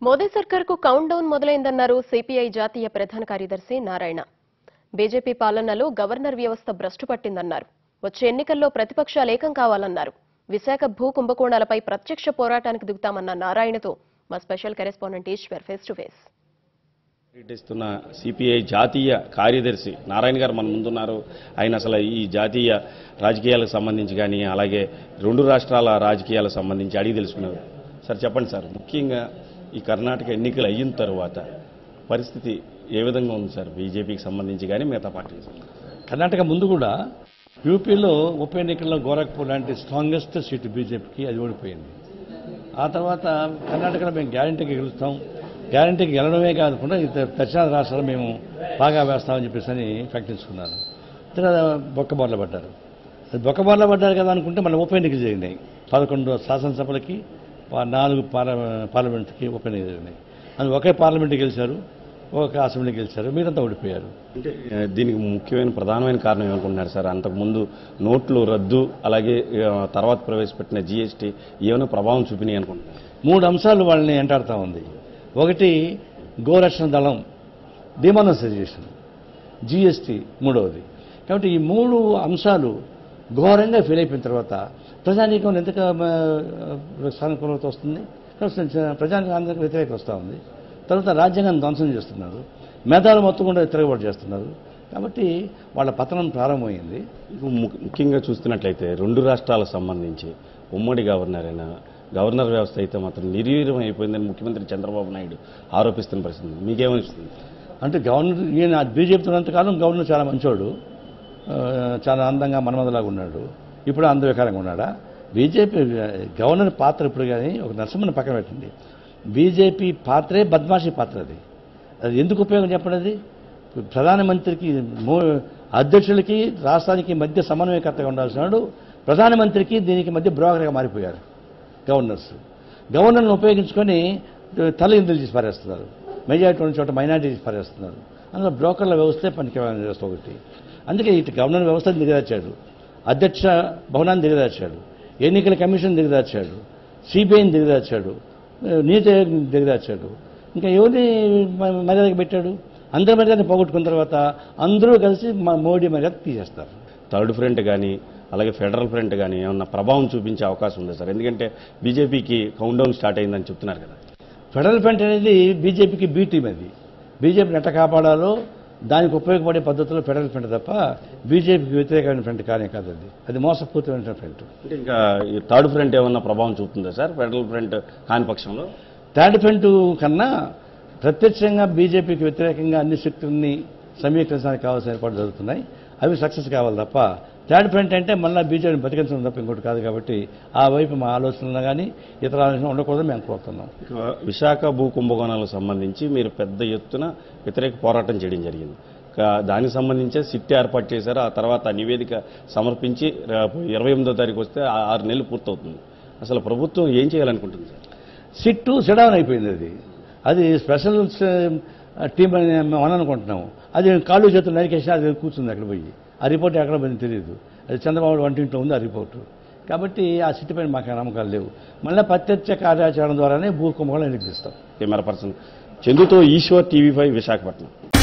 మోదీ సర్కార్కు countdown మొదలైందన్నారు CPI జాతీయ ప్రధాన కార్యదర్శి నారాయణ బీజేపీ పాలనలో గవర్నర్ వ్యవస్థ భ్రష్టు పట్టిందన్నారు వచ్చే ఎన్నికల్లో ప్రతిపక్షాలు ఏకం కావాలన్నారు విశాఖ భూ కుంభకోణాలపై ప్రత్యక్ష పోరాటానికి దిగుతామన్న నారాయణతో మా special correspondent Eshwar face to face పర్యటిస్తున్న సిపిఐ జాతీయ కార్యదర్శి నారాయణ గారు మన ముందున్నారు ఆయన అసలు ఈ జాతీయ రాజకీయాలకు సంబంధించి కానీ అలాగే రెండు రాష్ట్రాల రాజకీయాలకు సంబంధించి అడిగి తెలుసుకున్నారు సార్ చెప్పండి సార్ ముఖ్యంగా ఈ కర్ణాటక ఎన్నికలు అయిన తర్వాత పరిస్థితి ఏ విధంగా ఉంది సార్ బీజేపీకి సంబంధించి కానీ మిగతా పార్టీకి సంబంధించి కర్ణాటక ముందు కూడా యూపీలో ఉప ఎన్నికల్లో గోరఖ్పూర్ లాంటి స్ట్రాంగెస్ట్ సీటు బీజేపీకి అది ఓడిపోయింది ఆ తర్వాత కర్ణాటకలో మేము గ్యారంటీకి గెలుస్తాం గ్యారంటీకి గెలవడమే కాకుండా ఇతర దక్షిణాది రాష్ట్రాలు మేము బాగా వేస్తామని చెప్పేసి అని ప్రకటించుకున్నారు తర్వాత బొక్కబోర్ల పడ్డారు అది బొక్కబోర్ల పడ్డారు కదా అనుకుంటే మళ్ళీ ఉప ఎన్నికలు జరిగినాయి పదకొండు శాసనసభలకి పా- నాలుగు పార్ల పార్లమెంట్కి ఉప ఎన్నికలు జరిగినాయి అది ఒకే పార్లమెంట్ గెలిచారు ఒక అసెంబ్లీ గెలిచారు మీరంతా ఓడిపోయారు అంటే ఆ, దీనికి ముఖ్యమైన ప్రధానమైన కారణం ఏమనుకుంటున్నారు సార్ అంతకుముందు నోట్లు రద్దు అలాగే ఆ, తర్వాత ప్రవేశపెట్టిన జీఎస్టీ ఏమైనా ప్రభావం చూపినాయి అనుకుంటున్నారు మూడు అంశాలు వాళ్ళని ఎంటాడుతూ ఉంది ఒకటి గోరక్షణ దళం డిమానసైజేషన్ జిఎస్టీ మూడవది కాబట్టి ఈ మూడు అంశాలు ఘోరంగా ఫెయిల్ అయిపోయిన తర్వాత ప్రజానీకం ఎంత సానుకూలత వస్తుంది ప్రజానికి అందరికీ వ్యతిరేకత వస్తూ ఉంది తర్వాత రాజ్యాంగాన్ని ధ్వంసం చేస్తున్నారు మేధావులు మొత్తం కూడా తిరగబాటు చేస్తున్నారు కాబట్టి వాళ్ళ పతనం ప్రారంభమైంది ఇక ము- ముఖ్యంగా చూస్తున్నట్లయితే రెండు రాష్ట్రాలకు సంబంధించి ఉమ్మడి గవర్నర్ అయిన గవర్నర్ వ్యవస్థ అయితే మాత్రం నిర్వీర్యం అయిపోయిందని ముఖ్యమంత్రి చంద్రబాబు నాయుడు ఆరోపిస్తున్న పరిస్థితి ఉంది. మీకేమనిపిస్తుంది అంటే గవర్నర్ ఈయన బీజేపీ ఉన్నంతకాలం గవర్నర్ చాలా మంచోడు ఆ, చాలా అందంగా మనమదలాగా ఉన్నాడు ఇప్పుడు అందవికారంగా ఉన్నాడా బీజేపీ గవర్నర్ పాత్ర ఇప్పుడు కానీ ఒక నరసింహని పక్కన పెట్టండి బీజేపీ పాత్రే బద్మాషి పాత్ర అది అది ఎందుకు ఉపయోగం చెప్పండి అది ప్రధానమంత్రికి మో అధ్యక్షులకి రాష్ట్రానికి మధ్య సమన్వయకర్తగా ఉండాల్సిన వాడు ప్రధానమంత్రికి దీనికి మధ్య బ్రోకర్గా మారిపోయారు గవర్నర్స్ గవర్నర్ను ఉపయోగించుకొని తల ఇందులు చేసి పారేస్తున్నారు మెజారిటీ ఉన్న చోట మైనారిటీ చేసి పారేస్తున్నారు అందులో బ్రోకర్ల వ్యవస్థే పనికి వ్యవస్థ ఒకటి అందుకే ఇటు గవర్నర్ వ్యవస్థను దిగదార్చాడు అధ్యక్ష భవనాన్ని దిగదార్చాడు ఎన్నికల కమిషన్ దిగదార్చాడు సిబిఐని దిగదార్చాడు నీతి ఆయోగ్ని దిగదార్చాడు ఇంకా ఎవరిని మ- మర్యాదకు పెట్టాడు అందరి మర్యాద పోగొట్టుకున్న తర్వాత అందరూ కలిసి మా మోడీ మర్యాద తీసేస్తారు థర్డ్ ఫ్రంట్ కానీ అలాగే ఫెడరల్ ఫ్రంట్ కానీ ఏమన్నా ప్రభావం చూపించే అవకాశం ఉంది సార్ ఎందుకంటే బీజేపీకి కౌంట్ డౌన్ స్టార్ట్ అయిందని చెప్తున్నారు కదా ఫెడరల్ ఫ్రంట్ అనేది బీజేపీకి బీ టీం అది బీజేపీని ఎట్ట కాపాడాలో దానికి ఉపయోగపడే పద్ధతిలో ఫెడరల్ ఫ్రంట్ తప్ప బీజేపీకి వ్యతిరేకమైన ఫ్రంట్ కానే కాదు అది అది మోసపూరితమైన ఫ్రంట్ అంటే ఇంకా ఈ థర్డ్ ఫ్రంట్ ఏమన్నా ప్రభావం చూపుతుందా సార్ ఫెడరల్ ఫ్రంట్ కాని పక్షంలో థర్డ్ ఫ్రంట్ కన్నా ప్రత్యక్షంగా బీజేపీకి వ్యతిరేకంగా అన్ని శక్తుల్ని సమీకరించడానికి కావాల్సిన ఏర్పాట్లు జరుగుతున్నాయి అవి సక్సెస్ కావాలి తప్ప థర్డ్ ఫ్రంట్ అంటే మళ్ళీ బీజేపీని బతికించడం తప్ప ఇంకోటి కాదు కాబట్టి ఆ వైపు మా ఆలోచనలు కానీ ఇతర ఆలోచనలు ఉండకూడదని మేము కోరుతున్నాం ఇక విశాఖ భూ కుంభకోణాలకు సంబంధించి మీరు పెద్ద ఎత్తున వ్యతిరేక పోరాటం చేయడం జరిగింది ఇక దానికి సంబంధించే సిట్ ఏర్పాటు చేశారు ఆ తర్వాత ఆ నివేదిక సమర్పించి రేపు ఇరవై ఎనిమిదో తారీఖు వస్తే ఆ- ఆరు నెలలు పూర్తవుతుంది అసలు ప్రభుత్వం ఏం చేయాలనుకుంటుంది సార్ సిట్టు సెడౌన్ అయిపోయింది అది అది స్పెషల్ టీం అని మనం అనుకుంటున్నాము అది కాళ్ళు చేతులు నరికేసి అది కూర్చుంది అక్కడ పోయి ఆ రిపోర్ట్ ఎక్కడ పోయింది తెలియదు అది చంద్రబాబు వంటింట్లో ఉంది ఆ రిపోర్టు కాబట్టి ఆ సిట్టు పైన మాకు నమ్మకాలు లేవు మళ్ళీ ప్రత్యక్ష కార్యాచరణ ద్వారానే భూ కుంభకోణం ఎన్నికలిస్తాం కెమెరా పర్సన్ చందుతో ఈశ్వర్ టీవీ ఫైవ్ విశాఖపట్నం